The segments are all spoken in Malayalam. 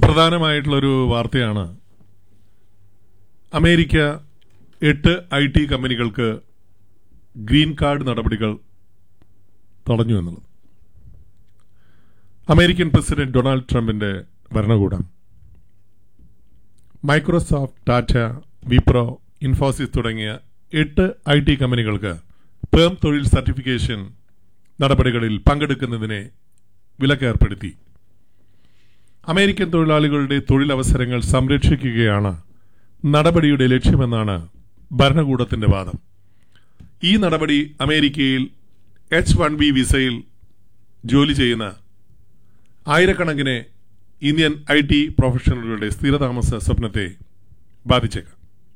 പ്രധാനമായിട്ടുള്ളൊരു വാർത്തയാണ് അമേരിക്ക എട്ട് ഐ ടി കമ്പനികൾക്ക് ഗ്രീൻ കാർഡ് നടപടികൾ തടഞ്ഞു എന്നുള്ളത് അമേരിക്കൻ പ്രസിഡന്റ് ഡൊണാൾഡ് ട്രംപിന്റെ ഭരണകൂടം മൈക്രോസോഫ്റ്റ് ടാറ്റ വിപ്രോ ഇൻഫോസിസ് തുടങ്ങിയ എട്ട് ഐ ടി കമ്പനികൾക്ക് പേം തൊഴിൽ സർട്ടിഫിക്കേഷൻ നടപടികളിൽ പങ്കെടുക്കുന്നതിനെ വിലക്കേർപ്പെടുത്തി അമേരിക്കൻ തൊഴിലാളികളുടെ തൊഴിലവസരങ്ങൾ സംരക്ഷിക്കുകയാണ് നടപടിയുടെ ലക്ഷ്യമെന്നാണ് ഭരണകൂടത്തിന്റെ വാദം ഈ നടപടി അമേരിക്കയിൽ എച്ച് വൺ ബി വിസയിൽ ജോലി ചെയ്യുന്ന ആയിരക്കണക്കിന് ഇന്ത്യൻ ഐ ടി പ്രൊഫഷണലുകളുടെ സ്ഥിരതാമസ സ്വപ്നത്തെ ബാധിച്ചേക്കാം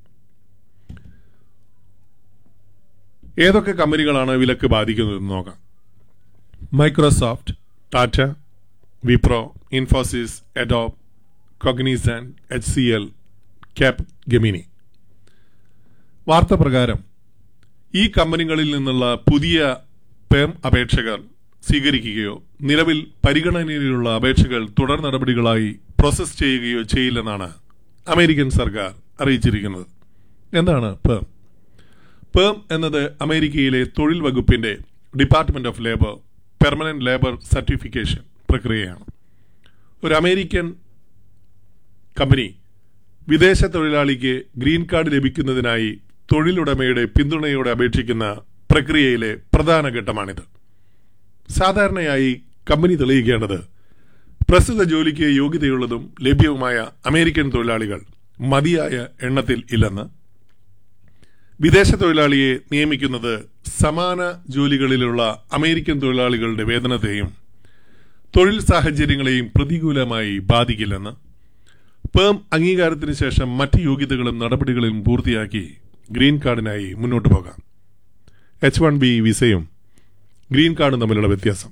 ഏതൊക്കെ കമ്പനികളാണ് വിലക്ക് ബാധിക്കുന്നതെന്ന് നോക്കാം Microsoft Tata Wipro Infosys Adobe Cognizant H C L Capgemini വാർത്ത പ്രകാരം ഈ കമ്പനികളിൽ നിന്നുള്ള പുതിയ പേം അപേക്ഷകർ സ്വീകരിക്കുകയോ നിലവിൽ പരിഗണനയിലുള്ള അപേക്ഷകൾ തുടർ നടപടികളായി പ്രോസസ് ചെയ്യുകയോ ചെയ്യില്ലെന്നാണ് അമേരിക്കൻ സർക്കാർ അറിയിച്ചിരിക്കുന്നത് എന്താണ് പേം പേം എന്നത് അമേരിക്കയിലെ തൊഴിൽ വകുപ്പിന്റെ department of labour permanent labour certification പ്രക്രിയയാണ് ഒരു അമേരിക്കൻ കമ്പനി വിദേശ തൊഴിലാളിക്ക് ഗ്രീൻ കാർഡ് ലഭിക്കുന്നതിനായി തൊഴിലുടമയുടെ പിന്തുണയോടെ അപേക്ഷിക്കുന്ന പ്രക്രിയയിലെ പ്രധാന ഘട്ടമാണിത് സാധാരണയായി കമ്പനി തെളിയിക്കേണ്ടത് പ്രസ്തുത ജോലിക്ക് യോഗ്യതയുള്ളതും ലഭ്യവുമായ അമേരിക്കൻ തൊഴിലാളികൾ മതിയായ എണ്ണത്തിൽ ഇല്ലെന്ന് വിദേശ തൊഴിലാളിയെ നിയമിക്കുന്നത് സമാന ജോലികളിലുള്ള അമേരിക്കൻ തൊഴിലാളികളുടെ വേതനത്തെയും തൊഴിൽ സാഹചര്യങ്ങളെയും പ്രതികൂലമായി ബാധിക്കില്ലെന്ന് പേം അംഗീകാരത്തിന് ശേഷം മറ്റ് യോഗ്യതകളും നടപടികളും പൂർത്തിയാക്കി ഗ്രീൻ കാർഡിനായി മുന്നോട്ട് പോകാം എച്ച് വൺ ബി വിസയും ഗ്രീൻ കാർഡും തമ്മിലുള്ള വ്യത്യാസം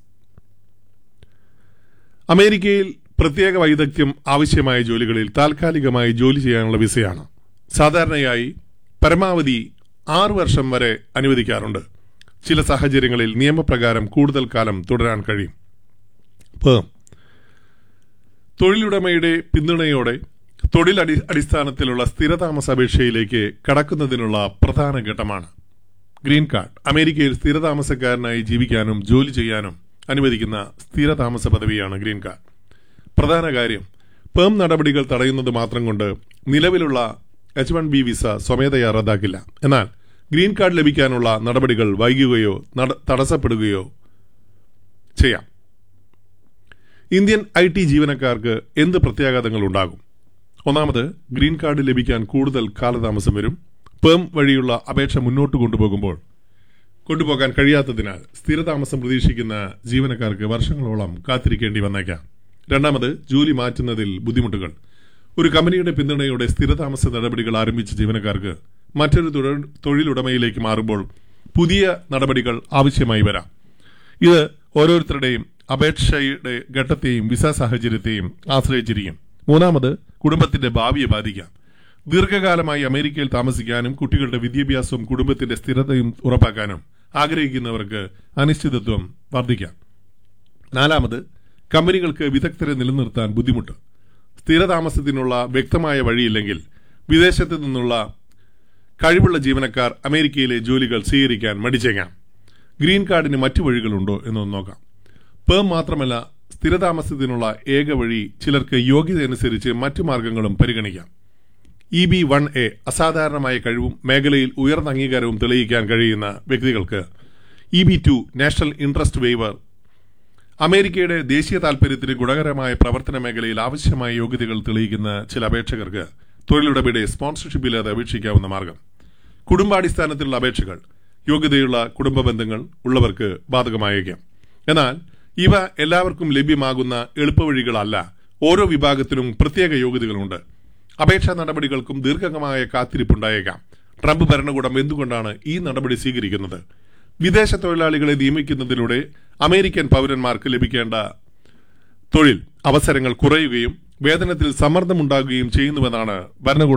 അമേരിക്കയിൽ പ്രത്യേക വൈദഗ്ധ്യം ആവശ്യമായ ജോലികളിൽ താൽക്കാലികമായി ജോലി ചെയ്യാനുള്ള വിസയാണ് സാധാരണയായി പരമാവധി ആറു വർഷം വരെ അനുവദിക്കാറുണ്ട് ചില സാഹചര്യങ്ങളിൽ നിയമപ്രകാരം കൂടുതൽ കാലം തുടരാൻ കഴിയും പേം തൊഴിലുടമയുടെ പിന്തുണയോടെ തൊഴിൽ അടി അടിസ്ഥാനത്തിലുള്ള സ്ഥിരതാമസ അപേക്ഷയിലേക്ക് കടക്കുന്നതിനുള്ള പ്രധാന ഘട്ടമാണ് ഗ്രീൻ കാർഡ് അമേരിക്കയിൽ സ്ഥിരതാമസക്കാരനായി ജീവിക്കാനും ജോലി ചെയ്യാനും അനുവദിക്കുന്ന സ്ഥിരതാമസ പദവിയാണ് ഗ്രീൻ കാർഡ് പ്രധാന കാര്യം പേം നടപടികൾ തടയുന്നത് മാത്രം കൊണ്ട് നിലവിലുള്ള എച്ച് വൺ ബി വിസ സ്വമേധയാ റദ്ദാക്കില്ല എന്നാൽ ഗ്രീൻ കാർഡ് ലഭിക്കാനുള്ള നടപടികൾ വൈകുകയോ തടസ്സപ്പെടുകയോ ചെയ്യാം ഇന്ത്യൻ ഐ ടി ജീവനക്കാർക്ക് എന്ത് പ്രത്യാഘാതങ്ങൾ ഉണ്ടാകും ഒന്നാമത് ഗ്രീൻ കാർഡ് ലഭിക്കാൻ കൂടുതൽ കാലതാമസം വരും പേം വഴിയുള്ള അപേക്ഷ മുന്നോട്ട് കൊണ്ടുപോകുമ്പോൾ കൊണ്ടുപോകാൻ കഴിയാത്തതിനാൽ സ്ഥിരതാമസം പ്രതീക്ഷിക്കുന്ന ജീവനക്കാർക്ക് വർഷങ്ങളോളം കാത്തിരിക്കേണ്ടി വന്നേക്കാം രണ്ടാമത് ജോലി മാറ്റുന്നതിൽ ബുദ്ധിമുട്ടുകൾ ഒരു കമ്പനിയുടെ പിന്തുണയോടെ സ്ഥിരതാമസ നടപടികൾ ആരംഭിച്ച ജീവനക്കാർക്ക് മറ്റൊരു തൊഴിലുടമയിലേക്ക് മാറുമ്പോൾ പുതിയ നടപടികൾ ആവശ്യമായി വരാം ഇത് ഓരോരുത്തരുടെയും അപേക്ഷയുടെ ഘട്ടത്തെയും വിസ സാഹചര്യത്തെയും ആശ്രയിച്ചിരിക്കും മൂന്നാമത് കുടുംബത്തിന്റെ ഭാവിയെ ബാധിക്കാം ദീർഘകാലമായി അമേരിക്കയിൽ താമസിക്കാനും കുട്ടികളുടെ വിദ്യാഭ്യാസവും കുടുംബത്തിന്റെ സ്ഥിരതയും ഉറപ്പാക്കാനും ആഗ്രഹിക്കുന്നവർക്ക് അനിശ്ചിതത്വം വർദ്ധിക്കാം നാലാമത് കമ്പനികൾക്ക് വിദഗ്ധരെ നിലനിർത്താൻ ബുദ്ധിമുട്ട് സ്ഥിരതാമസത്തിനുള്ള വ്യക്തമായ വഴിയില്ലെങ്കിൽ വിദേശത്ത് നിന്നുള്ള കഴിവുള്ള ജീവനക്കാർ അമേരിക്കയിലെ ജോലികൾ സ്വീകരിക്കാൻ മടിച്ചേക്കാം ഗ്രീൻ കാർഡിന് മറ്റു വഴികളുണ്ടോ എന്നൊന്ന് നോക്കാം പേം മാത്രമല്ല സ്ഥിരതാമസത്തിനുള്ള ഏക വഴി ചിലർക്ക് യോഗ്യതയനുസരിച്ച് മറ്റു മാർഗങ്ങളും പരിഗണിക്കാം ഇ ബി വൺ എ അസാധാരണമായ കഴിവും മേഖലയിൽ ഉയർന്ന അംഗീകാരവും തെളിയിക്കാൻ കഴിയുന്ന വ്യക്തികൾക്ക് E B two national interest waiver അമേരിക്കയുടെ ദേശീയ താൽപര്യത്തിന് ഗുണകരമായ പ്രവർത്തന മേഖലയിൽ ആവശ്യമായ യോഗ്യതകൾ തെളിയിക്കുന്ന ചില അപേക്ഷകർക്ക് തൊഴിലുടമയുടെ സ്പോൺസർഷിപ്പില്ലാതെ അപേക്ഷിക്കാവുന്ന മാർഗം കുടുംബാടിസ്ഥാനത്തിലുള്ള അപേക്ഷകൾ യോഗ്യതയുള്ള കുടുംബ ബന്ധങ്ങൾ ഉള്ളവർക്ക് ബാധകമായേക്കാം എന്നാൽ ഇവ എല്ലാവർക്കും ലഭ്യമാകുന്ന എളുപ്പവഴികളല്ല ഓരോ വിഭാഗത്തിലും പ്രത്യേക യോഗ്യതകളുണ്ട് അപേക്ഷാ നടപടികൾക്കും ദീർഘമായ കാത്തിരിപ്പുണ്ടായേക്കാം ട്രംപ് ഭരണകൂടം എന്തുകൊണ്ടാണ് ഈ നടപടി സ്വീകരിക്കുന്നത് വിദേശ തൊഴിലാളികളെ നിയമിക്കുന്നതിലൂടെ അമേരിക്കൻ പൗരന്മാർക്ക് ലഭിക്കേണ്ട തൊഴിൽ അവസരങ്ങൾ കുറയുകയും വേതനത്തിൽ സമ്മർദ്ദമുണ്ടാകുകയും ചെയ്യുന്നുവെന്നാണ് ഭരണകൂടം